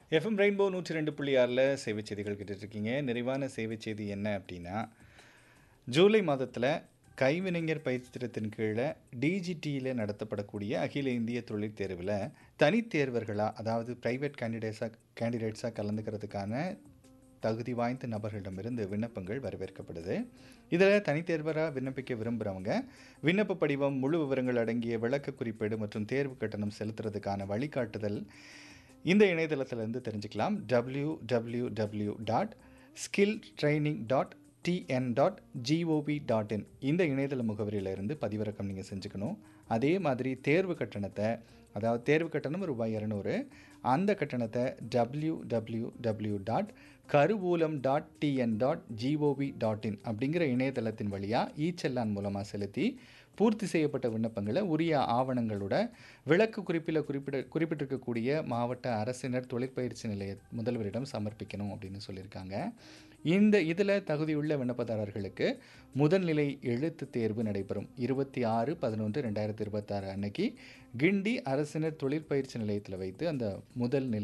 FM rainbow நூற்றி ரெண்டு புள்ளி ஆறில் சேவை செய்திகள் கேட்டுட்ருக்கீங்க நிறைவான சேவை செய்தி என்ன அப்படின்னா ஜூலை மாதத்தில் கைவினைஞர் பயிற்சி திட்டத்தின் கீழே டிஜிடியில் நடத்தப்படக்கூடிய அகில இந்திய தொழில் தேர்வில் தனித்தேர்வர்களாக அதாவது ப்ரைவேட் கேண்டிடேட்ஸாக கேண்டிடேட்ஸாக கலந்துக்கிறதுக்கான தகுதி வாய்ந்த நபர்களிடமிருந்து விண்ணப்பங்கள் வரவேற்கப்படுது இதில் தனித்தேர்வராக விண்ணப்பிக்க விரும்புகிறவங்க விண்ணப்ப படிவம் முழு விவரங்கள் அடங்கிய விளக்க குறிப்பேடு மற்றும் தேர்வு கட்டணம் செலுத்துறதுக்கான வழிகாட்டுதல் இந்த இணையதளத்திலிருந்து தெரிஞ்சுக்கலாம் W W W dot skill training dot TN dot GOV dot in இந்த இணையதள முகவரியிலிருந்து பதிவிறக்கம் நீங்கள் செஞ்சுக்கணும் அதே மாதிரி தேர்வு கட்டணத்தை அதாவது தேர்வு கட்டணம் ரூபாய் இரநூறு அந்த கட்டணத்தை டபிள்யூ டபிள்யூ டபிள்யூ டாட் கருவூலம் dot TN dot GOV dot in அப்படிங்கிற இணையதளத்தின் வழியாக இ செல்லான் மூலமாக செலுத்தி பூர்த்தி செய்யப்பட்ட விண்ணப்பங்களை உரிய ஆவணங்களோட விளக்கு குறிப்பில் குறிப்பிட குறிப்பிட்டிருக்கக்கூடிய மாவட்ட அரசினர் தொழிற்பயிற்சி நிலைய முதல்வரிடம் சமர்ப்பிக்கணும் அப்படின்னு சொல்லியிருக்காங்க இந்த இதில் தகுதியுள்ள விண்ணப்பதாரர்களுக்கு முதல்நிலை எழுத்து தேர்வு நடைபெறும் இருபத்தி ஆறு பதினொன்று ரெண்டாயிரத்தி இருபத்தாறு அன்னைக்கு கிண்டி அரசினர் தொழிற்பயிற்சி நிலையத்தில் வைத்து அந்த முதல் நிலை